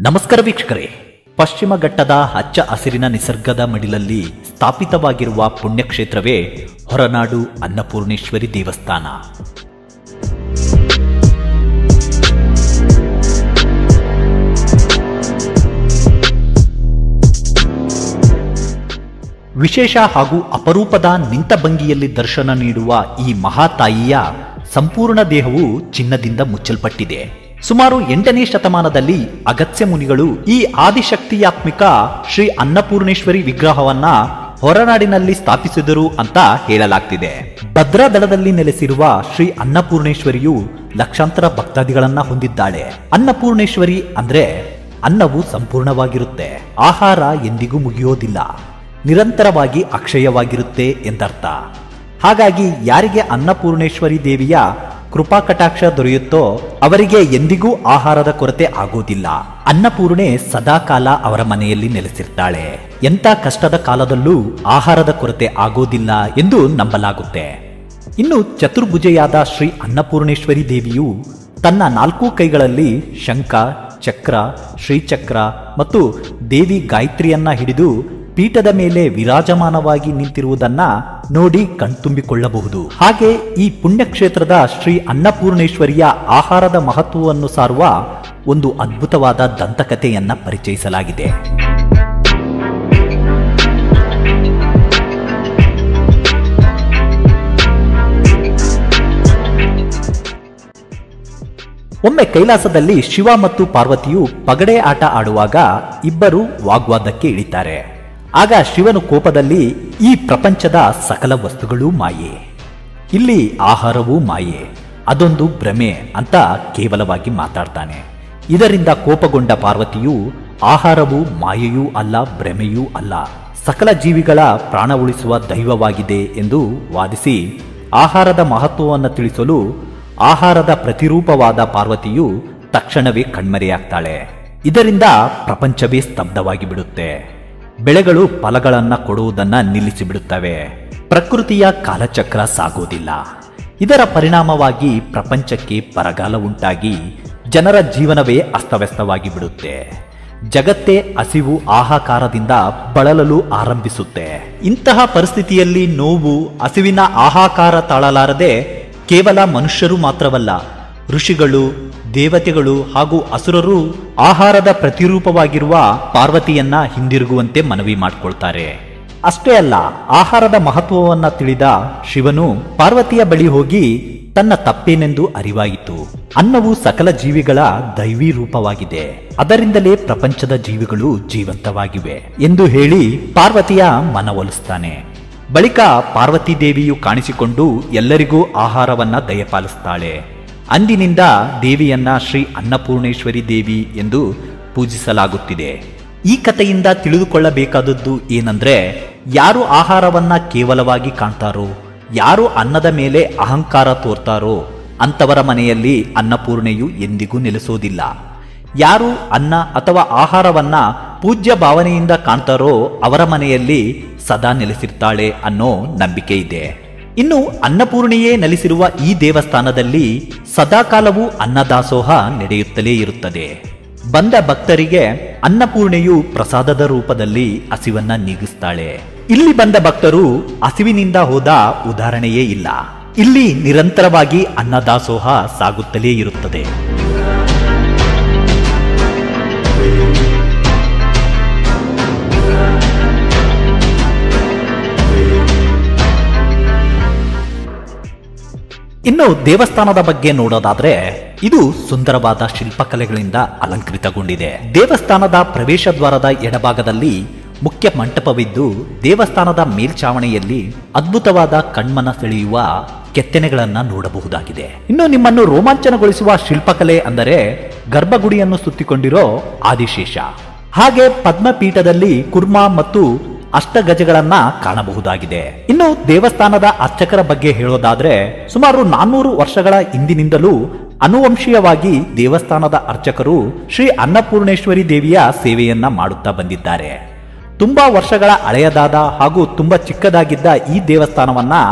ನಮಸ್ಕಾರ ವೀಕ್ಷಕರೇ ಪಶ್ಚಿಮ ಘಟ್ಟದ ಹಚ್ಚ ಹಸಿರಿನ ನಿಸರ್ಗದ ಮಡಿಲಲ್ಲಿ ಸ್ಥಾಪಿತವಾಗಿರುವ ಪುಣ್ಯಕ್ಷೇತ್ರವೇ ಹೊರನಾಡು ಅನ್ನಪೂರ್ಣೇಶ್ವರಿ ದೇವಸ್ಥಾನ ವಿಶೇಷ ಹಾಗೂ ಅಪರೂಪದ ನಿಂತ ಭಂಗಿಯಲ್ಲಿ ದರ್ಶನ ನೀಡುವ ಈ ಮಹಾತಾಯಿಯ ಸಂಪೂರ್ಣ ದೇಹವು ಚಿನ್ನದಿಂದ ಮುಚ್ಚಲ್ಪಟ್ಟಿದೆ ಸುಮಾರು ಎಂಟನೇ ಶತಮಾನದಲ್ಲಿ ಅಗತ್ಯ ಮುನಿಗಳು ಈ ಆದಿಶಕ್ತಿಯಾತ್ಮಿಕ ಶ್ರೀ ಅನ್ನಪೂರ್ಣೇಶ್ವರಿ ವಿಗ್ರಹವನ್ನ ಹೊರನಾಡಿನಲ್ಲಿ ಸ್ಥಾಪಿಸಿದರು ಅಂತ ಹೇಳಲಾಗ್ತಿದೆ ಭದ್ರಾ ದಳದಲ್ಲಿ ನೆಲೆಸಿರುವ ಶ್ರೀ ಅನ್ನಪೂರ್ಣೇಶ್ವರಿಯು ಲಕ್ಷಾಂತರ ಭಕ್ತಾದಿಗಳನ್ನ ಹೊಂದಿದ್ದಾಳೆ ಅನ್ನಪೂರ್ಣೇಶ್ವರಿ ಅಂದ್ರೆ ಅನ್ನವು ಸಂಪೂರ್ಣವಾಗಿರುತ್ತೆ ಆಹಾರ ಎಂದಿಗೂ ಮುಗಿಯೋದಿಲ್ಲ ನಿರಂತರವಾಗಿ ಅಕ್ಷಯವಾಗಿರುತ್ತೆ ಎಂದರ್ಥ ಹಾಗಾಗಿ ಯಾರಿಗೆ ಅನ್ನಪೂರ್ಣೇಶ್ವರಿ ದೇವಿಯ ಕೃಪಾ ಕಟಾಕ್ಷ ದೊರೆಯುತ್ತೋ ಅವರಿಗೆ ಎಂದಿಗೂ ಆಹಾರದ ಕೊರತೆ ಆಗೋದಿಲ್ಲ ಅನ್ನಪೂರ್ಣೆ ಸದಾಕಾಲ ಅವರ ಮನೆಯಲ್ಲಿ ನೆಲೆಸಿರ್ತಾಳೆ ಎಂಥ ಕಷ್ಟದ ಕಾಲದಲ್ಲೂ ಆಹಾರದ ಕೊರತೆ ಆಗೋದಿಲ್ಲ ಎಂದು ನಂಬಲಾಗುತ್ತೆ ಇನ್ನು ಚತುರ್ಭುಜೆಯಾದ ಶ್ರೀ ಅನ್ನಪೂರ್ಣೇಶ್ವರಿ ದೇವಿಯು ತನ್ನ ನಾಲ್ಕು ಕೈಗಳಲ್ಲಿ ಶಂಖ ಚಕ್ರ ಶ್ರೀಚಕ್ರ ಮತ್ತು ದೇವಿ ಗಾಯತ್ರಿಯನ್ನ ಹಿಡಿದು ಪೀಠದ ಮೇಲೆ ವಿರಾಜಮಾನವಾಗಿ ನಿಂತಿರುವುದನ್ನ ನೋಡಿ ಕಣ್ತುಂಬಿಕೊಳ್ಳಬಹುದು ಹಾಗೆ ಈ ಪುಣ್ಯಕ್ಷೇತ್ರದ ಶ್ರೀ ಅನ್ನಪೂರ್ಣೇಶ್ವರಿಯ ಆಹಾರದ ಮಹತ್ವವನ್ನು ಸಾರುವ ಒಂದು ಅದ್ಭುತವಾದ ದಂತಕಥೆಯನ್ನ ಪರಿಚಯಿಸಲಾಗಿದೆ ಒಮ್ಮೆ ಕೈಲಾಸದಲ್ಲಿ ಶಿವ ಮತ್ತು ಪಾರ್ವತಿಯು ಪಗಡೆ ಆಟ ಆಡುವಾಗ ಇಬ್ಬರು ವಾಗ್ವಾದಕ್ಕೆ ಇಳಿತಾರೆ ಆಗ ಶಿವನು ಕೋಪದಲ್ಲಿ ಈ ಪ್ರಪಂಚದ ಸಕಲ ವಸ್ತುಗಳೂ ಮಾಯೆ ಇಲ್ಲಿ ಆಹಾರವೂ ಮಾಯೆ ಅದೊಂದು ಭ್ರಮೆ ಅಂತ ಕೇವಲವಾಗಿ ಮಾತಾಡ್ತಾನೆ ಇದರಿಂದ ಕೋಪಗೊಂಡ ಪಾರ್ವತಿಯು ಆಹಾರವು ಮಾಯೆಯೂ ಅಲ್ಲ ಭ್ರಮೆಯೂ ಅಲ್ಲ ಸಕಲ ಜೀವಿಗಳ ಪ್ರಾಣ ಉಳಿಸುವ ದೈವವಾಗಿದೆ ಎಂದು ವಾದಿಸಿ ಆಹಾರದ ಮಹತ್ವವನ್ನು ತಿಳಿಸಲು ಆಹಾರದ ಪ್ರತಿರೂಪವಾದ ಪಾರ್ವತಿಯು ತಕ್ಷಣವೇ ಕಣ್ಮರೆಯಾಗ್ತಾಳೆ ಇದರಿಂದ ಪ್ರಪಂಚವೇ ಸ್ತಬ್ಧವಾಗಿ ಬಿಡುತ್ತೆ ಬೆಳೆಗಳು ಫಲಗಳನ್ನ ಕೊಡುವುದನ್ನ ನಿಲ್ಲಿಸಿ ಬಿಡುತ್ತವೆ ಪ್ರಕೃತಿಯ ಕಾಲಚಕ್ರ ಸಾಗೋದಿಲ್ಲ ಇದರ ಪರಿಣಾಮವಾಗಿ ಪ್ರಪಂಚಕ್ಕೆ ಬರಗಾಲ ಉಂಟಾಗಿ ಜನರ ಜೀವನವೇ ಅಸ್ತವ್ಯಸ್ತವಾಗಿ ಬಿಡುತ್ತೆ ಜಗತ್ತೇ ಹಸಿವು ಆಹಾಕಾರದಿಂದ ಬಳಲಲು ಆರಂಭಿಸುತ್ತೆ ಇಂತಹ ಪರಿಸ್ಥಿತಿಯಲ್ಲಿ ನೋವು ಹಸಿವಿನ ಆಹಾಕಾರ ತಾಳಲಾರದೆ ಕೇವಲ ಮನುಷ್ಯರು ಮಾತ್ರವಲ್ಲ ಋಷಿಗಳು ದೇವತೆಗಳು ಹಾಗೂ ಅಸುರರು ಆಹಾರದ ಪ್ರತಿರೂಪವಾಗಿರುವ ಪಾರ್ವತಿಯನ್ನ ಹಿಂದಿರುಗುವಂತೆ ಮನವಿ ಮಾಡಿಕೊಳ್ತಾರೆ ಅಷ್ಟೇ ಅಲ್ಲ ಆಹಾರದ ಮಹತ್ವವನ್ನ ತಿಳಿದ ಶಿವನು ಪಾರ್ವತಿಯ ಬಳಿ ಹೋಗಿ ತನ್ನ ತಪ್ಪೇನೆಂದು ಅರಿವಾಯಿತು ಅನ್ನವು ಸಕಲ ಜೀವಿಗಳ ದೈವಿ ರೂಪವಾಗಿದೆ ಅದರಿಂದಲೇ ಪ್ರಪಂಚದ ಜೀವಿಗಳು ಜೀವಂತವಾಗಿವೆ ಎಂದು ಹೇಳಿ ಪಾರ್ವತಿಯ ಮನವೊಲಿಸ್ತಾನೆ ಬಳಿಕ ಪಾರ್ವತಿ ದೇವಿಯು ಕಾಣಿಸಿಕೊಂಡು ಎಲ್ಲರಿಗೂ ಆಹಾರವನ್ನ ದಯಪಾಲಿಸ್ತಾಳೆ ಅಂದಿನಿಂದ ದೇವಿಯನ್ನ ಶ್ರೀ ಅನ್ನಪೂರ್ಣೇಶ್ವರಿ ದೇವಿ ಎಂದು ಪೂಜಿಸಲಾಗುತ್ತಿದೆ ಈ ಕಥೆಯಿಂದ ತಿಳಿದುಕೊಳ್ಳಬೇಕಾದದ್ದು ಏನಂದ್ರೆ ಯಾರು ಆಹಾರವನ್ನ ಕೇವಲವಾಗಿ ಕಾಣ್ತಾರೋ ಯಾರು ಅನ್ನದ ಮೇಲೆ ಅಹಂಕಾರ ತೋರ್ತಾರೋ ಅಂತವರ ಮನೆಯಲ್ಲಿ ಅನ್ನಪೂರ್ಣೆಯು ಎಂದಿಗೂ ನೆಲೆಸೋದಿಲ್ಲ ಯಾರು ಅನ್ನ ಅಥವಾ ಆಹಾರವನ್ನ ಪೂಜ್ಯ ಭಾವನೆಯಿಂದ ಕಾಣ್ತಾರೋ ಅವರ ಮನೆಯಲ್ಲಿ ಸದಾ ನೆಲೆಸಿರ್ತಾಳೆ ಅನ್ನೋ ನಂಬಿಕೆ ಇದೆ ಇನ್ನು ಅನ್ನಪೂರ್ಣೆಯೇ ನೆಲೆಸಿರುವ ಈ ದೇವಸ್ಥಾನದಲ್ಲಿ ಸದಾಕಾಲವೂ ಅನ್ನದಾಸೋಹ ನಡೆಯುತ್ತಲೇ ಇರುತ್ತದೆ ಬಂದ ಭಕ್ತರಿಗೆ ಅನ್ನಪೂರ್ಣೆಯು ಪ್ರಸಾದದ ರೂಪದಲ್ಲಿ ಹಸಿವನ್ನ ನೀಗಿಸ್ತಾಳೆ ಇಲ್ಲಿ ಬಂದ ಭಕ್ತರು ಹಸಿವಿನಿಂದ ಹೋದ ಉದಾಹರಣೆಯೇ ಇಲ್ಲ ಇಲ್ಲಿ ನಿರಂತರವಾಗಿ ಅನ್ನದಾಸೋಹ ಸಾಗುತ್ತಲೇ ಇರುತ್ತದೆ ಇನ್ನು ದೇವಸ್ಥಾನದ ಬಗ್ಗೆ ನೋಡೋದಾದ್ರೆ ಇದು ಸುಂದರವಾದ ಶಿಲ್ಪಕಲೆಗಳಿಂದ ಅಲಂಕೃತಗೊಂಡಿದೆ ದೇವಸ್ಥಾನದ ಪ್ರವೇಶ ದ್ವಾರದ ಎಡಭಾಗದಲ್ಲಿ ಮುಖ್ಯ ಮಂಟಪವಿದ್ದು ದೇವಸ್ಥಾನದ ಮೇಲ್ಚಾವಣೆಯಲ್ಲಿ ಅದ್ಭುತವಾದ ಕಣ್ಮನ ಸೆಳೆಯುವ ಕೆತ್ತನೆಗಳನ್ನ ನೋಡಬಹುದಾಗಿದೆ ಇನ್ನು ನಿಮ್ಮನ್ನು ರೋಮಾಂಚನಗೊಳಿಸುವ ಶಿಲ್ಪಕಲೆ ಅಂದರೆ ಗರ್ಭಗುಡಿಯನ್ನು ಸುತ್ತಿಕೊಂಡಿರೋ ಆದಿಶೇಷ ಹಾಗೆ ಪದ್ಮಪೀಠದಲ್ಲಿ ಕುರ್ಮ ಮತ್ತು ಅಷ್ಟಗಜಗಳನ್ನ ಕಾಣಬಹುದಾಗಿದೆ ಇನ್ನು ದೇವಸ್ಥಾನದ ಅರ್ಚಕರ ಬಗ್ಗೆ ಹೇಳೋದಾದ್ರೆ ಸುಮಾರು ನಾನ್ನೂರು ವರ್ಷಗಳ ಹಿಂದಿನಿಂದಲೂ ಅನುವಂಶೀಯವಾಗಿ ದೇವಸ್ಥಾನದ ಅರ್ಚಕರು ಶ್ರೀ ಅನ್ನಪೂರ್ಣೇಶ್ವರಿ ದೇವಿಯ ಸೇವೆಯನ್ನ ಮಾಡುತ್ತಾ ಬಂದಿದ್ದಾರೆ ತುಂಬಾ ವರ್ಷಗಳ ಹಳೆಯದಾದ ಹಾಗೂ ತುಂಬಾ ಚಿಕ್ಕದಾಗಿದ್ದ ಈ ದೇವಸ್ಥಾನವನ್ನ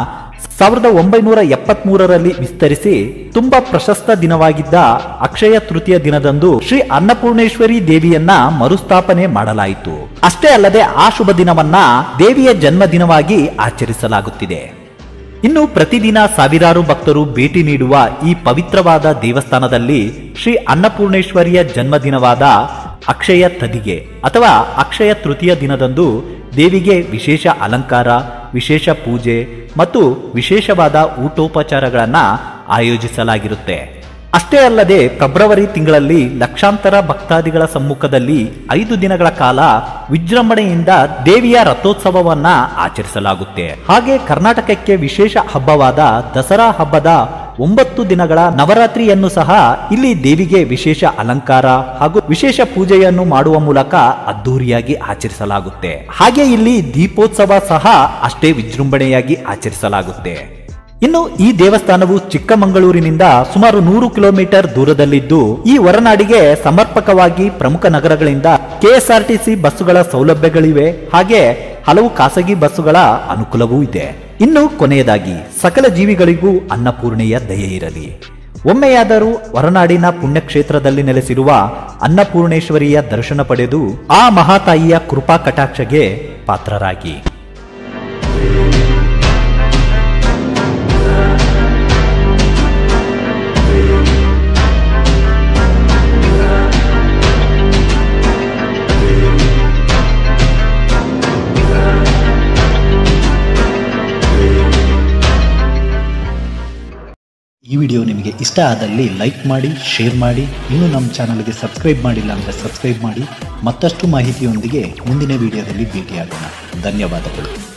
ಸಾವಿರದ ಒಂಬೈನೂರ ಎಪ್ಪತ್ತ್ ಮೂರರಲ್ಲಿ ವಿಸ್ತರಿಸಿ ತುಂಬಾ ಪ್ರಶಸ್ತ ದಿನವಾಗಿದ್ದ ಅಕ್ಷಯ ತೃತೀಯ ದಿನದಂದು ಶ್ರೀ ಅನ್ನಪೂರ್ಣೇಶ್ವರಿ ದೇವಿಯನ್ನ ಮರುಸ್ಥಾಪನೆ ಮಾಡಲಾಯಿತು ಅಷ್ಟೇ ಅಲ್ಲದೆ ಆ ಶುಭ ದಿನವನ್ನ ದೇವಿಯ ಜನ್ಮದಿನವಾಗಿ ಆಚರಿಸಲಾಗುತ್ತಿದೆ ಇನ್ನು ಪ್ರತಿದಿನ ಸಾವಿರಾರು ಭಕ್ತರು ಭೇಟಿ ನೀಡುವ ಈ ಪವಿತ್ರವಾದ ದೇವಸ್ಥಾನದಲ್ಲಿ ಶ್ರೀ ಅನ್ನಪೂರ್ಣೇಶ್ವರಿಯ ಜನ್ಮದಿನವಾದ ಅಕ್ಷಯ ತದಿಗೆ ಅಥವಾ ಅಕ್ಷಯ ತೃತೀಯ ದಿನದಂದು ದೇವಿಗೆ ವಿಶೇಷ ಅಲಂಕಾರ ವಿಶೇಷ ಪೂಜೆ ಮತ್ತು ವಿಶೇಷವಾದ ಊಟೋಪಚಾರಗಳನ್ನ ಆಯೋಜಿಸಲಾಗಿರುತ್ತೆ ಅಷ್ಟೇ ಅಲ್ಲದೆ ಫೆಬ್ರವರಿ ತಿಂಗಳಲ್ಲಿ ಲಕ್ಷಾಂತರ ಭಕ್ತಾದಿಗಳ ಸಮ್ಮುಖದಲ್ಲಿ ಐದು ದಿನಗಳ ಕಾಲ ವಿಜೃಂಭಣೆಯಿಂದ ದೇವಿಯ ರಥೋತ್ಸವವನ್ನ ಆಚರಿಸಲಾಗುತ್ತೆ ಹಾಗೆ ಕರ್ನಾಟಕಕ್ಕೆ ವಿಶೇಷ ಹಬ್ಬವಾದ ದಸರಾ ಹಬ್ಬದ ಒಂಬತ್ತು ದಿನಗಳ ನವರಾತ್ರಿಯನ್ನು ಸಹ ಇಲ್ಲಿ ದೇವಿಗೆ ವಿಶೇಷ ಅಲಂಕಾರ ಹಾಗೂ ವಿಶೇಷ ಪೂಜೆಯನ್ನು ಮಾಡುವ ಮೂಲಕ ಅದ್ದೂರಿಯಾಗಿ ಆಚರಿಸಲಾಗುತ್ತೆ ಹಾಗೆ ಇಲ್ಲಿ ದೀಪೋತ್ಸವ ಸಹ ಅಷ್ಟೇ ವಿಜೃಂಭಣೆಯಾಗಿ ಆಚರಿಸಲಾಗುತ್ತೆ ಇನ್ನು ಈ ದೇವಸ್ಥಾನವು ಚಿಕ್ಕಮಗಳೂರಿನಿಂದ ಸುಮಾರು ನೂರು ಕಿಲೋಮೀಟರ್ ದೂರದಲ್ಲಿದ್ದು ಈ ಹೊರನಾಡಿಗೆ ಸಮರ್ಪಕವಾಗಿ ಪ್ರಮುಖ ನಗರಗಳಿಂದ ಕೆಎಸ್ಆರ್ಟಿಸಿ ಬಸ್ಸುಗಳ ಸೌಲಭ್ಯಗಳಿವೆ ಹಾಗೆ ಹಲವು ಖಾಸಗಿ ಬಸ್ಸುಗಳ ಅನುಕೂಲವೂ ಇದೆ ಇನ್ನು ಕೊನೆಯದಾಗಿ ಸಕಲ ಜೀವಿಗಳಿಗೂ ಅನ್ನಪೂರ್ಣೆಯ ದಯೆ ಇರಲಿ ಒಮ್ಮೆಯಾದರೂ ಹೊರನಾಡಿನ ಪುಣ್ಯಕ್ಷೇತ್ರದಲ್ಲಿ ನೆಲೆಸಿರುವ ಅನ್ನಪೂರ್ಣೇಶ್ವರಿಯ ದರ್ಶನ ಪಡೆದು ಆ ಮಹಾತಾಯಿಯ ಕೃಪಾ ಕಟಾಕ್ಷಗೆ ಪಾತ್ರರಾಗಿ ಈ ವಿಡಿಯೋ ನಿಮಗೆ ಇಷ್ಟ ಆದಲ್ಲಿ ಲೈಕ್ ಮಾಡಿ ಶೇರ್ ಮಾಡಿ ಇನ್ನೂ ನಮ್ಮ ಚಾನಲ್ಗೆ ಸಬ್ಸ್ಕ್ರೈಬ್ ಮಾಡಿಲ್ಲ ಅಂದರೆ ಸಬ್ಸ್ಕ್ರೈಬ್ ಮಾಡಿ ಮತ್ತಷ್ಟು ಮಾಹಿತಿಯೊಂದಿಗೆ ಮುಂದಿನ ವಿಡಿಯೋದಲ್ಲಿ ಭೇಟಿಯಾಗೋಣ ಧನ್ಯವಾದಗಳು